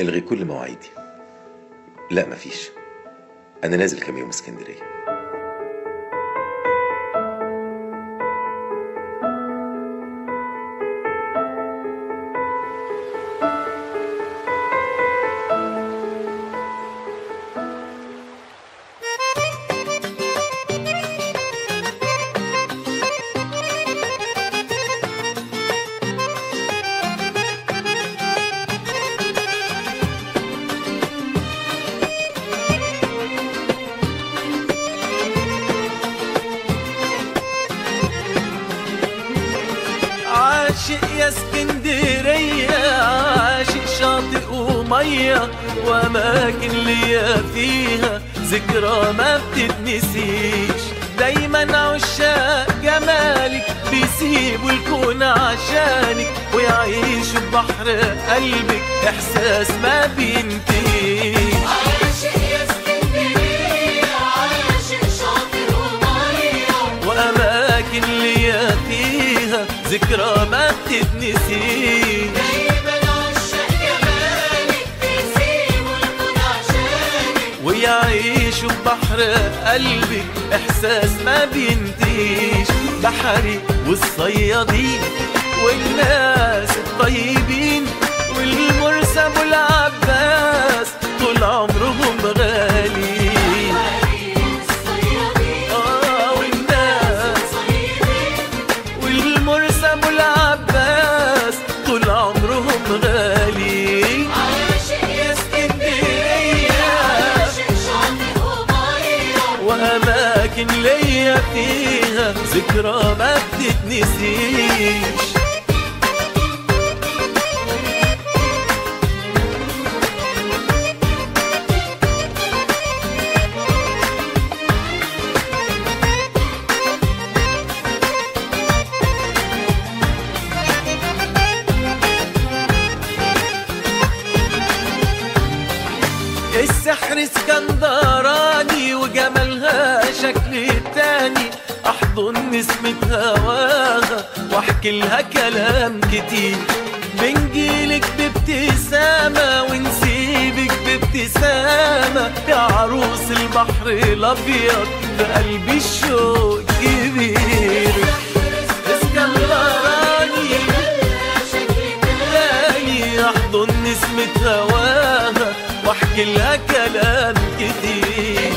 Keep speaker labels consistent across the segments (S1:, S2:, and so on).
S1: الغي كل مواعيدي لا مفيش انا نازل كام يوم اسكندريه
S2: عاشق يا اسكندرية عاشق شاطئ ومية وأماكن ليا فيها ذكرى ما بتتنسيش دايما عشاق جمالك بيسيبوا الكون عشانك ويعيشوا ببحر قلبك إحساس ما بينتهيش
S3: عاشق يا اسكندرية عاشق شاطئ ومية
S2: وأماكن ليا فيها ذكرى ما بتتنسيش
S3: دايما عشاق جمالك بيسيبوا الكون عشانك
S2: ويعيشوا ببحر قلبك احساس ما بينتهيش بحري والصيادين والناس الطيبين والمرسى ابو العباس طول عمرهم غاليين
S3: الصيادين
S2: اه والناس
S3: صيادين
S2: والمرسى ابو العباس طول عمرهم غاليين
S3: عاشق يا
S2: اسكندريه
S3: عاشق شاطئ ومية
S2: وأماكن ليا فيها ذكرى ما بتتنسيش السحر اسكندراني وجمالها شكل تاني احضن نسمة هواها واحكي لها كلام كتير بنجيلك بابتسامة ونسيبك بابتسامة يا عروس البحر الابيض في قلبي الشوق كبير اسكندراني تاني احضن نسمة هواها واحكي لها كلام كتير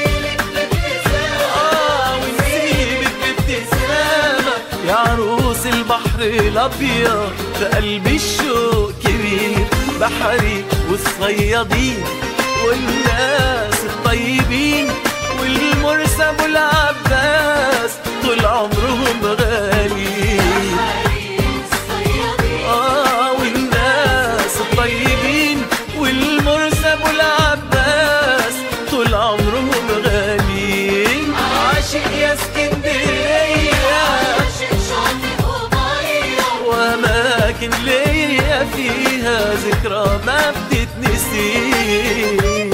S2: آه ونسيبك بابتسامة يا عروس البحر الأبيض في قلبي الشوق كبير بحري والصيادين والناس الطيبين والمرسى أبو العباس طول عمرهم غاليين
S3: الصيادين
S2: آه والناس الطيبين والمرسى ابو العباس طول عمرهم غاليين عاشق يا اسكندريه
S3: عاشق شاطئ ومية
S2: واماكن ليا فيها ذكرى ما بتتنسيش